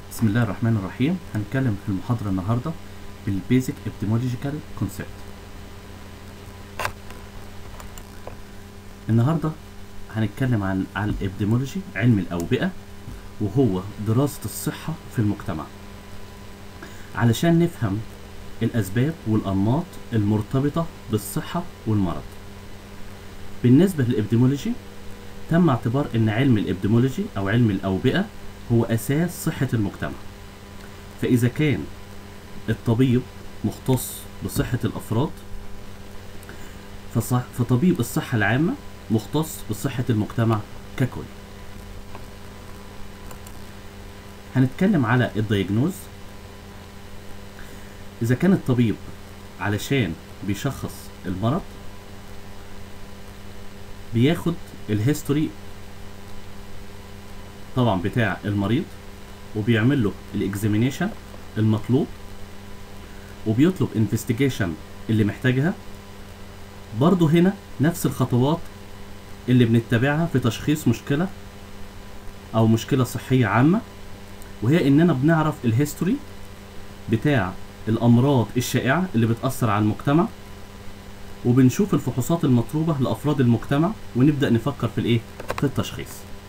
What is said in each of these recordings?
بسم الله الرحمن الرحيم هنتكلم في المحاضرة النهاردة بالبيزك ابتمولوجيكال كونسبت النهاردة هنتكلم عن عن الابديمولوجي علم الأوبئة وهو دراسة الصحة في المجتمع علشان نفهم الأسباب والأنماط المرتبطة بالصحة والمرض بالنسبة للابديمولوجي تم اعتبار ان علم الابديمولوجي او علم الاوبئه هو اساس صحه المجتمع فاذا كان الطبيب مختص بصحه الافراد فصح فطبيب الصحه العامه مختص بصحه المجتمع ككل هنتكلم على الدياجنوز اذا كان الطبيب علشان بيشخص المرض بياخد الهيستوري طبعا بتاع المريض وبيعمل له الاكزامينيشن المطلوب وبيطلب انفستيجيشن اللي محتاجها برضه هنا نفس الخطوات اللي بنتبعها في تشخيص مشكلة أو مشكلة صحية عامة وهي إننا بنعرف الهيستوري بتاع الأمراض الشائعة اللي بتأثر على المجتمع وبنشوف الفحوصات المطلوبة لأفراد المجتمع ونبدأ نفكر في الإيه؟ في التشخيص.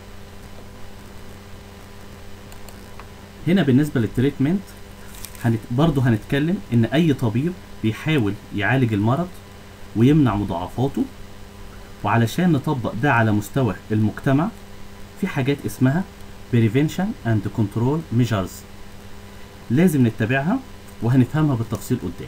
هنا بالنسبة للتريتمنت هنت... برضه هنتكلم إن أي طبيب بيحاول يعالج المرض ويمنع مضاعفاته وعلشان نطبق ده على مستوى المجتمع في حاجات اسمها prevention and control measures لازم نتبعها وهنفهمها بالتفصيل قدام.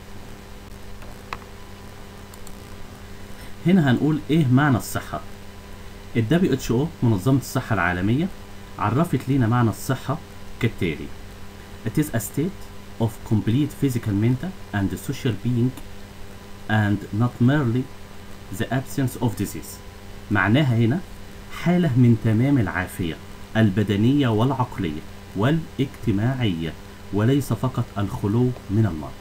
هنا هنقول ايه معنى الصحة ال WHO منظمة الصحة العالمية عرفت لينا معنى الصحة كالتالي It is a state of complete physical, mental and social being and not merely the absence of disease معناها هنا حالة من تمام العافية البدنية والعقلية والاجتماعية وليس فقط الخلو من المرض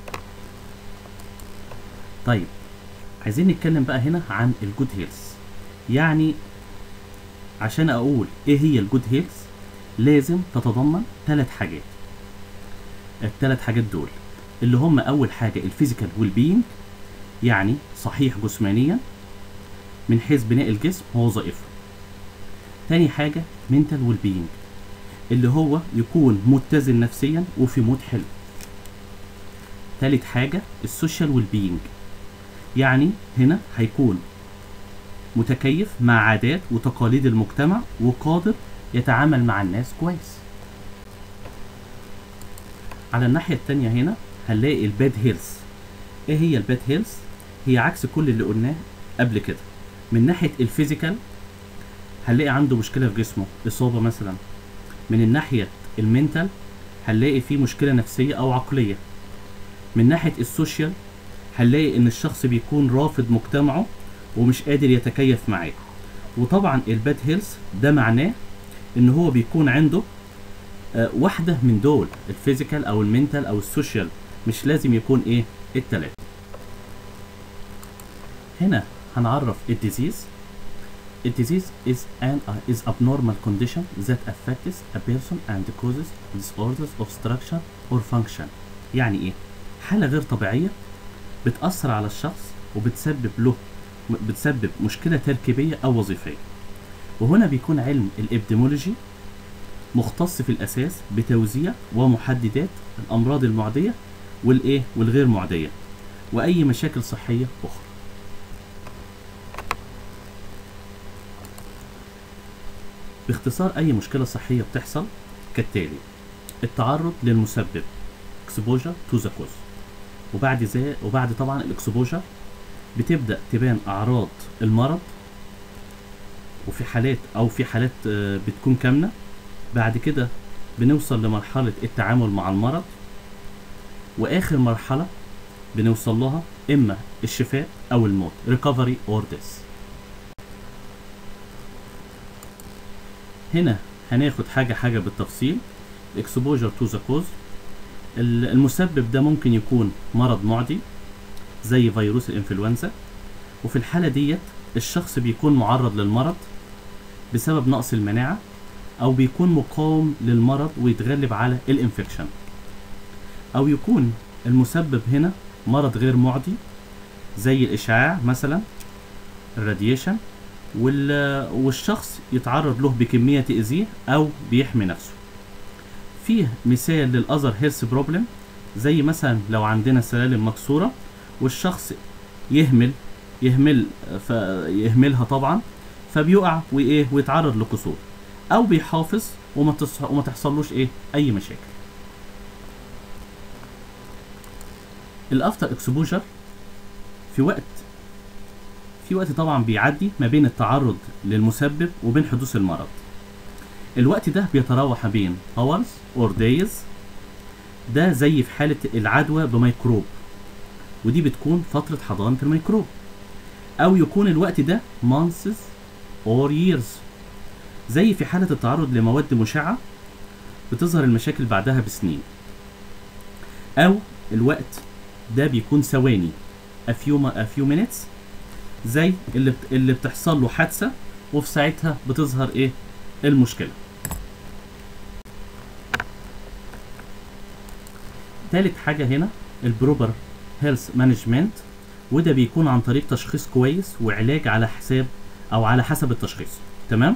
طيب عايزين نتكلم بقى هنا عن الجود هيلث يعني عشان اقول ايه هي الجود هيلث لازم تتضمن ثلاث حاجات الثلاث حاجات دول اللي هم اول حاجه الفيزيكال والبينج يعني صحيح جسمانيا من حيث بناء الجسم ووظائفه تاني حاجه منتال والبينج اللي هو يكون متزن نفسيا وفي مود حلو تالت حاجه السوشيال والبينج يعني هنا هيكون متكيف مع عادات وتقاليد المجتمع وقادر يتعامل مع الناس كويس على الناحية التانية هنا هنلاقي الباد هيلث ايه هي الباد هيلث هي عكس كل اللي قلناه قبل كده من ناحية الفيزيكال هنلاقي عنده مشكلة في جسمه إصابة مثلا من الناحية المنتال هنلاقي فيه مشكلة نفسية أو عقلية من ناحية السوشيال هنلاقي ان الشخص بيكون رافض مجتمعه ومش قادر يتكيف معاه وطبعا الباد هيلث ده معناه ان هو بيكون عنده آه واحدة من دول الفيزيكال او المنتال او السوشيال مش لازم يكون ايه التلاتة هنا هنعرف الديزيز الديزيز is an uh, is abnormal condition that affects a person and causes disorders of structure or function يعني ايه حالة غير طبيعية بتأثر على الشخص وبتسبب له بتسبب مشكلة تركيبية أو وظيفية وهنا بيكون علم الإبديمولوجي مختص في الأساس بتوزيع ومحددات الأمراض المعدية والإيه والغير معدية وأي مشاكل صحية أخرى باختصار أي مشكلة صحية بتحصل كالتالي التعرض للمسبب exposure to the cause وبعد زي وبعد طبعا الاكسبوجر بتبدا تبان اعراض المرض وفي حالات او في حالات بتكون كامنه بعد كده بنوصل لمرحله التعامل مع المرض واخر مرحله بنوصل لها اما الشفاء او الموت recovery or death هنا هناخد حاجه حاجه بالتفصيل exposure to the cause المسبب ده ممكن يكون مرض معدي زي فيروس الانفلونزا وفي الحالة ديت الشخص بيكون معرض للمرض بسبب نقص المناعة او بيكون مقاوم للمرض ويتغلب على الانفكشن او يكون المسبب هنا مرض غير معدي زي الاشعاع مثلا الراديشن وال- والشخص يتعرض له بكمية تأذيه أو بيحمي نفسه فيه مثال للأذر هيلث بروبلم زي مثلا لو عندنا سلالم مكسورة والشخص يهمل يهمل فيهملها طبعا فبيقع وايه ويتعرض لكسور او بيحافظ وما تص... وما تحصلوش ايه اي مشاكل الافتر اكسبوجر في وقت في وقت طبعا بيعدي ما بين التعرض للمسبب وبين حدوث المرض الوقت ده بيتراوح بين hours or days ده زي في حالة العدوى بميكروب ودي بتكون فترة حضانة الميكروب أو يكون الوقت ده months or years زي في حالة التعرض لمواد مشعة بتظهر المشاكل بعدها بسنين أو الوقت ده بيكون ثواني a few, a few minutes زي اللي بت... اللي بتحصل له حادثة وفي ساعتها بتظهر ايه المشكلة تالت حاجة هنا البروبر هيلث مانجمنت وده بيكون عن طريق تشخيص كويس وعلاج على حساب او على حسب التشخيص تمام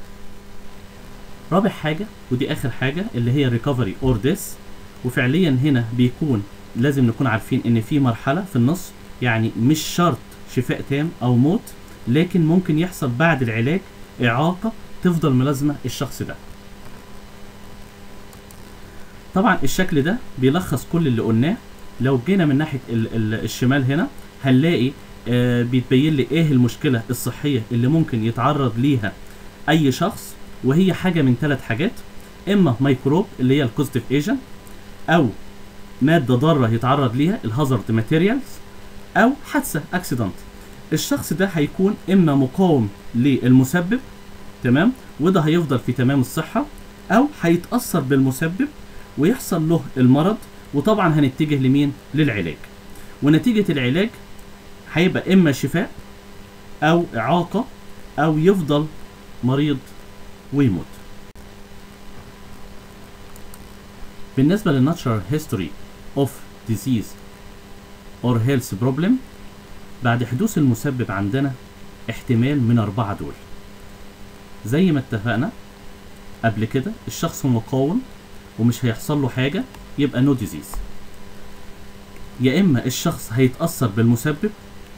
رابع حاجة ودي اخر حاجة اللي هي ريكفري اور ديس وفعليا هنا بيكون لازم نكون عارفين ان في مرحلة في النص يعني مش شرط شفاء تام او موت لكن ممكن يحصل بعد العلاج اعاقة تفضل ملازمة الشخص ده طبعا الشكل ده بيلخص كل اللي قلناه لو جينا من ناحية ال ال الشمال هنا هنلاقي آه بيتبين لي ايه المشكلة الصحية اللي ممكن يتعرض ليها اي شخص وهي حاجة من ثلاث حاجات اما ميكروب اللي هي الكوزيتيف ايجنت او مادة ضارة يتعرض ليها الهازارد ماتيريالز او حادثة اكسيدنت الشخص ده هيكون اما مقاوم للمسبب تمام وده هيفضل في تمام الصحة او هيتأثر بالمسبب ويحصل له المرض وطبعا هنتجه لمين للعلاج ونتيجة العلاج هيبقى اما شفاء او اعاقة او يفضل مريض ويموت بالنسبة للناتشرال هيستوري اوف ديزيز اور هيلث بروبلم بعد حدوث المسبب عندنا احتمال من أربعة دول زي ما اتفقنا قبل كده الشخص مقاوم ومش هيحصل له حاجة يبقى نو ديزيز يا إما الشخص هيتأثر بالمسبب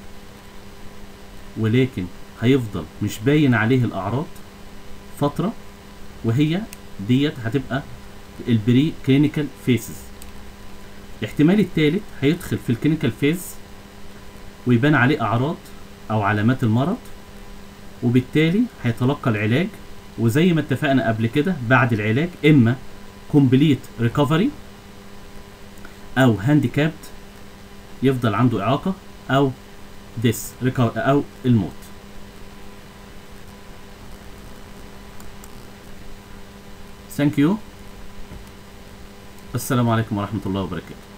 ولكن هيفضل مش باين عليه الأعراض فترة وهي ديت هتبقى البري كلينيكال فيسز الاحتمال الثالث هيدخل في الكلينيكال فيز ويبان عليه أعراض أو علامات المرض وبالتالي هيتلقى العلاج وزي ما اتفقنا قبل كده بعد العلاج إما كومبليت ريكفري أو هانديكابد يفضل عنده إعاقة أو ديس أو الموت ثانك يو السلام عليكم ورحمة الله وبركاته